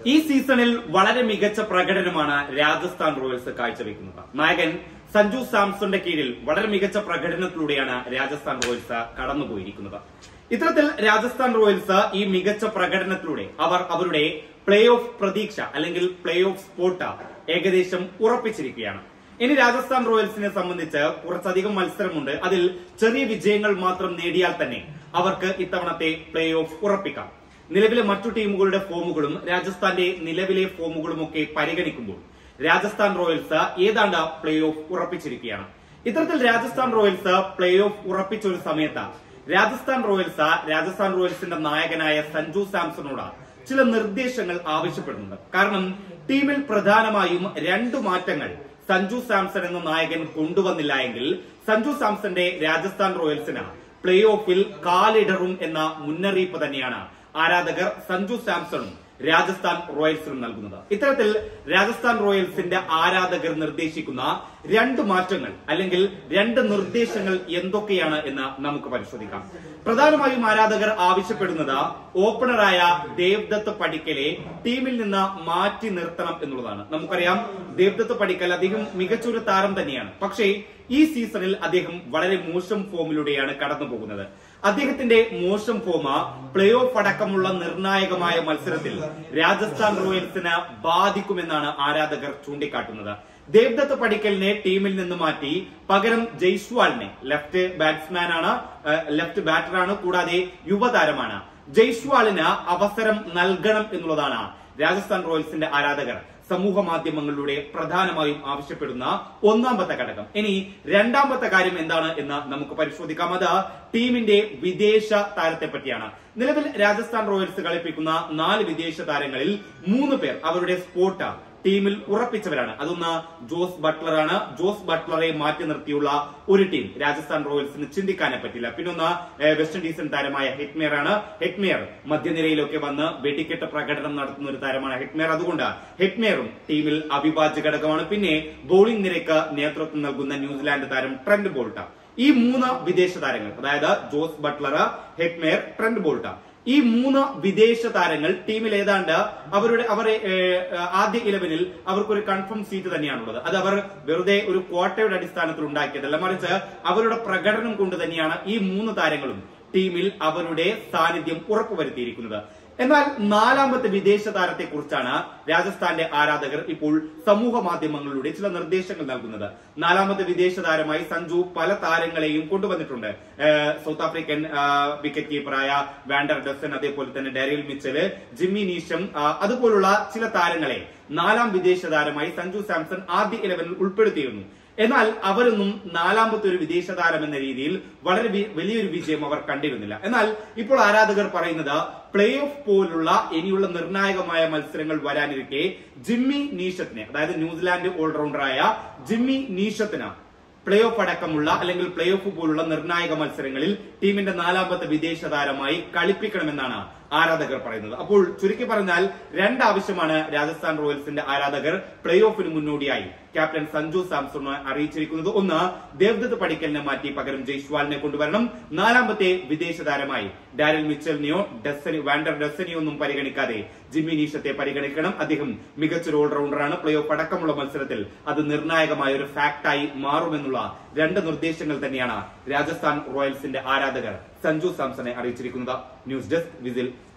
ഈ സീസണിൽ വളരെ മികച്ച പ്രകടനമാണ് രാജസ്ഥാൻ റോയൽസ് കാഴ്ചവെക്കുന്നത് നായകൻ സഞ്ജു സാംസന്റെ കീഴിൽ വളരെ മികച്ച പ്രകടനത്തിലൂടെയാണ് രാജസ്ഥാൻ റോയൽസ് കടന്നുപോയിരിക്കുന്നത് ഇത്തരത്തിൽ രാജസ്ഥാൻ റോയൽസ് ഈ മികച്ച പ്രകടനത്തിലൂടെ അവർ അവരുടെ പ്ലേ ഓഫ് പ്രതീക്ഷ അല്ലെങ്കിൽ പ്ലേ ഓഫ് സ്പോട്ട് ഏകദേശം ഉറപ്പിച്ചിരിക്കുകയാണ് ഇനി രാജസ്ഥാൻ റോയൽസിനെ സംബന്ധിച്ച് കുറച്ചധികം മത്സരമുണ്ട് അതിൽ ചെറിയ വിജയങ്ങൾ മാത്രം നേടിയാൽ തന്നെ അവർക്ക് ഇത്തവണത്തെ പ്ലേ ഓഫ് ഉറപ്പിക്കാം നിലവിലെ മറ്റു ടീമുകളുടെ ഫോമുകളും രാജസ്ഥാന്റെ നിലവിലെ ഫോമുകളും ഒക്കെ പരിഗണിക്കുമ്പോൾ രാജസ്ഥാൻ റോയൽസ് ഏതാണ്ട് പ്ലേ ഓഫ് ഉറപ്പിച്ചിരിക്കുകയാണ് ഇത്തരത്തിൽ രാജസ്ഥാൻ റോയൽസ് പ്ലേ ഓഫ് ഉറപ്പിച്ച ഒരു സമയത്ത് രാജസ്ഥാൻ റോയൽസ് രാജസ്ഥാൻ റോയൽസിന്റെ നായകനായ സഞ്ജു സാംസണോട് ചില നിർദ്ദേശങ്ങൾ ആവശ്യപ്പെടുന്നുണ്ട് കാരണം ടീമിൽ പ്രധാനമായും രണ്ടു മാറ്റങ്ങൾ സഞ്ജു സാംസൺ എന്ന നായകൻ കൊണ്ടുവന്നില്ല എങ്കിൽ സഞ്ജു സാംസന്റെ രാജസ്ഥാൻ റോയൽസിന് പ്ലേ ഓഫിൽ കാലിടറും എന്ന മുന്നറിയിപ്പ് തന്നെയാണ് ആരാധകർ സഞ്ജു സാംസണും രാജസ്ഥാൻ റോയൽസിനും നൽകുന്നത് ഇത്തരത്തിൽ രാജസ്ഥാൻ റോയൽസിന്റെ ആരാധകർ നിർദ്ദേശിക്കുന്ന രണ്ട് മാറ്റങ്ങൾ അല്ലെങ്കിൽ രണ്ട് നിർദ്ദേശങ്ങൾ എന്തൊക്കെയാണ് എന്ന് നമുക്ക് പരിശോധിക്കാം പ്രധാനമായും ആരാധകർ ആവശ്യപ്പെടുന്നത് ഓപ്പണറായ ദേവ്ദത്ത് പടിക്കലെ ടീമിൽ നിന്ന് മാറ്റി നിർത്തണം എന്നുള്ളതാണ് നമുക്കറിയാം ദേവ്ദത്ത് പടിക്കൽ അദ്ദേഹം മികച്ചൊരു താരം തന്നെയാണ് പക്ഷേ ഈ സീസണിൽ അദ്ദേഹം വളരെ മോശം ഫോമിലൂടെയാണ് കടന്നു പോകുന്നത് അദ്ദേഹത്തിന്റെ മോശം ഫോമ പ്ലേ ഓഫ് അടക്കമുള്ള നിർണായകമായ മത്സരത്തിൽ രാജസ്ഥാൻ റോയൽസിന് ബാധിക്കുമെന്നാണ് ആരാധകർ ചൂണ്ടിക്കാട്ടുന്നത് ദേവ്ദത്ത് പടിക്കലിനെ ടീമിൽ നിന്ന് മാറ്റി പകരം ജയ്സ്വാളിനെ ലെഫ്റ്റ് ബാറ്റ്സ്മാനാണ് ലെഫ്റ്റ് ബാറ്ററാണ് കൂടാതെ യുവതാരമാണ് ജയ്സ്വാളിന് അവസരം നൽകണം എന്നുള്ളതാണ് രാജസ്ഥാൻ റോയൽസിന്റെ ആരാധകർ സമൂഹ മാധ്യമങ്ങളിലൂടെ പ്രധാനമായും ആവശ്യപ്പെടുന്ന ഒന്നാമത്തെ ഘടകം ഇനി രണ്ടാമത്തെ കാര്യം എന്താണ് എന്ന് നമുക്ക് പരിശോധിക്കാം അത് ടീമിന്റെ വിദേശ താരത്തെ പറ്റിയാണ് നിലവിൽ രാജസ്ഥാൻ റോയൽസ് കളിപ്പിക്കുന്ന നാല് വിദേശ താരങ്ങളിൽ മൂന്ന് പേർ അവരുടെ സ്പോട്ട് ടീമിൽ ഉറപ്പിച്ചവരാണ് അതൊന്ന് ജോസ് ബട്ട്ലറാണ് ജോസ് ബട്ട്ലറെ മാറ്റി നിർത്തിയുള്ള ഒരു ടീം രാജസ്ഥാൻ റോയൽസിന് ചിന്തിക്കാനേ പറ്റില്ല പിന്നൊന്ന് ഏഹ്, വെസ്റ്റ് ഇൻഡീസൻ താരമായ ഹെറ്റ്മെയർ ആണ് ഹെറ്റ്മെയർ മധ്യനിരയിലൊക്കെ വന്ന് വെടിക്കെട്ട് പ്രകടനം നടത്തുന്ന ഒരു താരമാണ് ഹെറ്റ്മെയർ അതുകൊണ്ട് ഹെറ്റ്മെയറും ടീമിൽ അവിഭാജ്യ ഘടകമാണ് പിന്നെ ബൌളിംഗ് നിരക്ക് നേതൃത്വം നൽകുന്ന ന്യൂസിലാൻഡ് താരം ട്രെന്റ് ബോൾട്ട ഈ മൂന്ന് വിദേശ താരങ്ങൾ അതായത് Jos Buttler Hetmyer Trent Boult ഈ മൂന്ന് വിദേശ താരങ്ങൾ ടീമിൽ ഏതാണ്ട് അവരുടെ അവരെ ഏഹ്, ആദ്യ ഇലവനിൽ അവർക്കൊരു കൺഫേം സീറ്റ് തന്നെയാണുള്ളത് അത് അവർ വെറുതെ ഒരു ക്വാട്ടയുടെ അടിസ്ഥാനത്തിൽ ഉണ്ടാക്കിയതല്ല മറിച്ച് അവരുടെ പ്രകടനം കൊണ്ട് തന്നെയാണ് ഈ മൂന്ന് താരങ്ങളും ടീമിൽ അവരുടെ സാന്നിധ്യം ഉറപ്പുവരുത്തിയിരിക്കുന്നത് എന്നാൽ നാലാമത്തെ വിദേശ താരത്തെ കുറിച്ചാണ് രാജസ്ഥാന്റെ ആരാധകർ ഇപ്പോൾ സമൂഹ മാധ്യമങ്ങളിലൂടെ ചില നിർദ്ദേശങ്ങൾ നൽകുന്നത് നാലാമത്തെ വിദേശ താരമായി സഞ്ജു പല താരങ്ങളെയും കൊണ്ടുവന്നിട്ടുണ്ട് ഏഹ് സൗത്ത് ആഫ്രിക്കൻ ആഹ് വിക്കറ്റ് കീപ്പറായ വാൻഡർ ഡസൻ അതേപോലെ തന്നെ ഡാരിൽ മിച്ചല് ജിമ്മി നീഷം ആഹ് അതുപോലുള്ള ചില താരങ്ങളെ നാലാം വിദേശ താരമായി സഞ്ജു സാംസൺ ആദ്യ ഇലവനിൽ ഉൾപ്പെടുത്തിയിരുന്നു എന്നാൽ അവരൊന്നും നാലാമത്തെ ഒരു വിദേശ താരം എന്ന രീതിയിൽ വളരെ വി- വലിയൊരു വിജയം അവർ കണ്ടിരുന്നില്ല എന്നാൽ ഇപ്പോൾ ആരാധകർ പറയുന്നത് പ്ലേ ഓഫ് പോലുള്ള ഇനിയുള്ള നിർണായകമായ മത്സരങ്ങൾ വരാനിരിക്കെ ജിമ്മി നീഷത്തിനെ അതായത് ന്യൂസിലാൻഡ് ഓൾറൗണ്ടറായ ജിമ്മി നീഷത്തിന് പ്ലേ ഓഫ് അടക്കമുള്ള അല്ലെങ്കിൽ പ്ലേ ഓഫ് പോലുള്ള നിർണായക മത്സരങ്ങളിൽ ടീമിന്റെ നാലാമത്തെ വിദേശ താരമായി കളിപ്പിക്കണമെന്നാണ് ആരാധകർ പറയുന്നത് അപ്പോൾ ചുരുക്കി പറഞ്ഞാൽ രണ്ടാവശ്യമാണ് രാജസ്ഥാൻ റോയൽസിന്റെ ആരാധകർ പ്ലേ ഓഫിന് മുന്നോടിയായി ക്യാപ്റ്റൻ സഞ്ജു സാംസണെ അറിയിച്ചിരിക്കുന്നത് ഒന്ന് ദേവ്ദത്ത് പടിക്കലിനെ മാറ്റി പകരം ജയ്സ്വാളിനെ കൊണ്ടുവരണം നാലാമത്തെ വിദേശ താരമായി ഡാരൽ മിച്ചലിനെയോ ഡെസനി വാൻഡർ ഡെസനിയോ ഒന്നും പരിഗണിക്കാതെ ജിമ്മി നീഷത്തെ പരിഗണിക്കണം അദ്ദേഹം മികച്ചൊരു ഓൾറൗണ്ടറാണ് പ്ലേ ഓഫ് അടക്കമുള്ള മത്സരത്തിൽ അത് നിർണായകമായ ഒരു ഫാക്ടായി മാറുമെന്നുള്ള രണ്ട് നിർദ്ദേശങ്ങൾ തന്നെയാണ് രാജസ്ഥാൻ റോയൽസിന്റെ ആരാധകർ സഞ്ജു സാംസണെ അറിയിച്ചിരിക്കുന്നത് ന്യൂസ് ഡെസ്ക് വിസിൽ